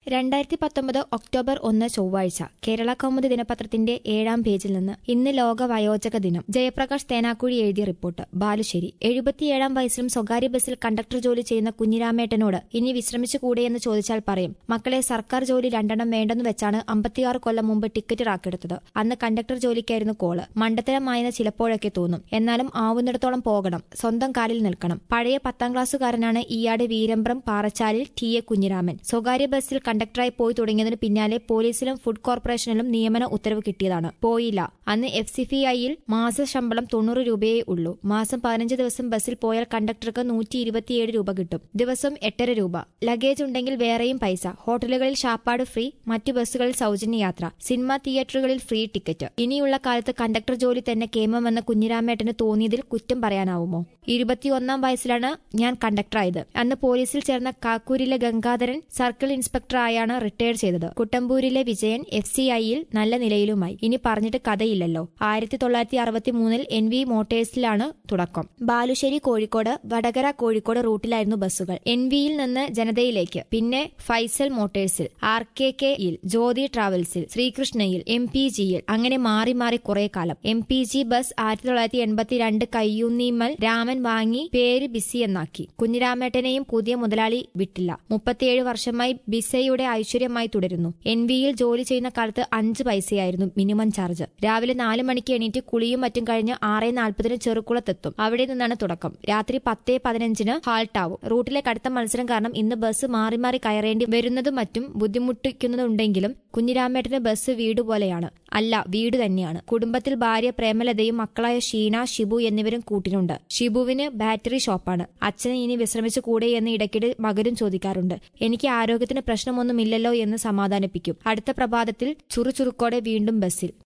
രണ്ടായിരത്തി പത്തൊമ്പത് ഒക്ടോബർ ഒന്ന് ചൊവ്വാഴ്ച കേരള കൗമുദി ദിനപത്രത്തിന്റെ ഏഴാം പേജിൽ നിന്ന് ഇന്ന് ലോക വയോജക ദിനം ജയപ്രകാശ് തേനാക്കുഴി എഴുതിയ റിപ്പോർട്ട് ബാലുശ്ശേരി എഴുപത്തിയേഴാം വയസ്സിലും സ്വകാര്യ ബസ്സിൽ കണ്ടക്ടർ ജോലി ചെയ്യുന്ന കുഞ്ഞിരാമേട്ടനോട് ഇനി വിശ്രമിച്ചുകൂടെയെന്ന് ചോദിച്ചാൽ പറയും മക്കളെ സർക്കാർ ജോലി രണ്ടെണ്ണം വേണ്ടെന്ന് വെച്ചാണ് അമ്പത്തിയാറ് കൊല്ലം മുമ്പ് ടിക്കറ്റ് റാക്കെടുത്തത് അന്ന് കണ്ടക്ടർ ജോലിക്കായിരുന്നു കോള് മണ്ടത്തരമായെന്ന് ചിലപ്പോഴൊക്കെ തോന്നും എന്നാലും ആവുന്നിടത്തോളം പോകണം സ്വന്തം കാലിൽ നിൽക്കണം പഴയ പത്താം ക്ലാസ്സുകാരനാണ് ഈയാട് വീരമ്പ്രം പാറച്ചാലിൽ ടി എ കുഞ്ഞിരാമൻ സ്വകാര്യ ബസ്സിൽ കണ്ടക്ടറായി പോയി തുടങ്ങിയതിന് പിന്നാലെ പോലീസിലും ഫുഡ് കോർപ്പറേഷനിലും നിയമന ഉത്തരവ് കിട്ടിയതാണ് പോയില്ല അന്ന് എഫ് സി ഫി ഐയിൽ മാസ ശമ്പളം തൊണ്ണൂറ് രൂപയേ ഉള്ളൂ മാസം പതിനഞ്ച് ദിവസം ബസ്സിൽ പോയാൽ കണ്ടക്ടർക്ക് നൂറ്റി ഇരുപത്തിയേഴ് രൂപ കിട്ടും ദിവസം എട്ടര രൂപ ലഗേജ് ഉണ്ടെങ്കിൽ വേറെയും പൈസ ഹോട്ടലുകളിൽ ഷാപ്പാട് ഫ്രീ മറ്റു ബസ്സുകളിൽ സൗജന്യ യാത്ര സിനിമാ തിയേറ്ററുകളിൽ ഫ്രീ ടിക്കറ്റ് ഇനിയുള്ള കാലത്ത് കണ്ടക്ടർ ജോലി തന്നെ കേമമെന്ന് കുഞ്ഞിരാമേട്ടന് തോന്നിയതിൽ കുറ്റം പറയാനാവുമോ ഇരുപത്തിയൊന്നാം വയസ്സിലാണ് ഞാൻ കണ്ടക്ടറായത് അന്ന് പോലീസിൽ ചേർന്ന കാക്കൂരിലെ ഗംഗാധരൻ സർക്കിൾ ഇൻസ്പെക്ടറായാണ് റിട്ടയർ ചെയ്തത് കുട്ടമ്പൂരിലെ വിജയൻ എഫ് സി ഐയിൽ നല്ല നിലയിലുമായി ഇനി പറഞ്ഞിട്ട് കഥയില്ലല്ലോ ആയിരത്തി തൊള്ളായിരത്തി അറുപത്തി മൂന്നിൽ എൻ വി മോട്ടേഴ്സിലാണ് തുടക്കം ബാലുശ്ശേരി കോഴിക്കോട് വടകര കോഴിക്കോട് റൂട്ടിലായിരുന്നു ബസ്സുകൾ എൻ വിയിൽ നിന്ന് ജനതയിലേക്ക് പിന്നെ ഫൈസൽ മോട്ടേഴ്സിൽ ആർ കെ കെയിൽ ജ്യോതി ട്രാവൽസിൽ ശ്രീകൃഷ്ണയിൽ എം പി ജിയിൽ അങ്ങനെ മാറി മാറി കുറെ കാലം എം പി ജി ബസ് ആയിരത്തി തൊള്ളായിരത്തി എൺപത്തിരണ്ട് കയ്യൂന്നിമൽ രാമൻ വാങ്ങി പേര് ബിസി എന്നാക്കി കുഞ്ഞിരാമേട്ടനെയും പുതിയ മുതലാളി വിട്ടില്ല മുപ്പത്തിയേഴ് വർഷമായി ബിസയുടെ ഐശ്വര്യമായി തുടരുന്നു എൻ വിയിൽ ജോലി ചെയ്യുന്ന കാലത്ത് അഞ്ച് പൈസയായിരുന്നു മിനിമം ചാർജ് രാവിലെ നാല് മണിക്ക് എണീറ്റ് കുളിയും മറ്റും കഴിഞ്ഞ് ആറ് നാൽപ്പതിന് ചെറുക്കുളത്തെത്തും അവിടെ നിന്നാണ് തുടക്കം രാത്രി പത്തേ പതിനഞ്ചിന് ഹാൾട്ടാവും റൂട്ടിലെ കടുത്ത മത്സരം കാരണം ഇന്ന് ബസ് മാറി മാറി കയറേണ്ടി വരുന്നതും മറ്റും ബുദ്ധിമുട്ടിക്കുന്നതുണ്ടെങ്കിലും കുഞ്ഞിരാമേട്ടന് ബസ് വീട് പോലെയാണ് അല്ല വീട് തന്നെയാണ് കുടുംബത്തിൽ ഭാര്യ പ്രേമലതയും മക്കളായ ഷീന ഷിബു എന്നിവരും കൂട്ടിനുണ്ട് ഷിബുവിന് ബാറ്ററി ഷോപ്പാണ് അച്ഛന് ഇനി വിശ്രമിച്ചു കൂടെ എന്ന് ഇടയ്ക്കിടെ മകരും ചോദിക്കാറുണ്ട് എനിക്ക് ആരോഗ്യത്തിന് പ്രശ്നമൊന്നുമില്ലല്ലോ എന്ന് സമാധാനിപ്പിക്കും അടുത്ത പ്രഭാതത്തിൽ ചുറുചുറുക്കോടെ വീണ്ടും ബസ്സിൽ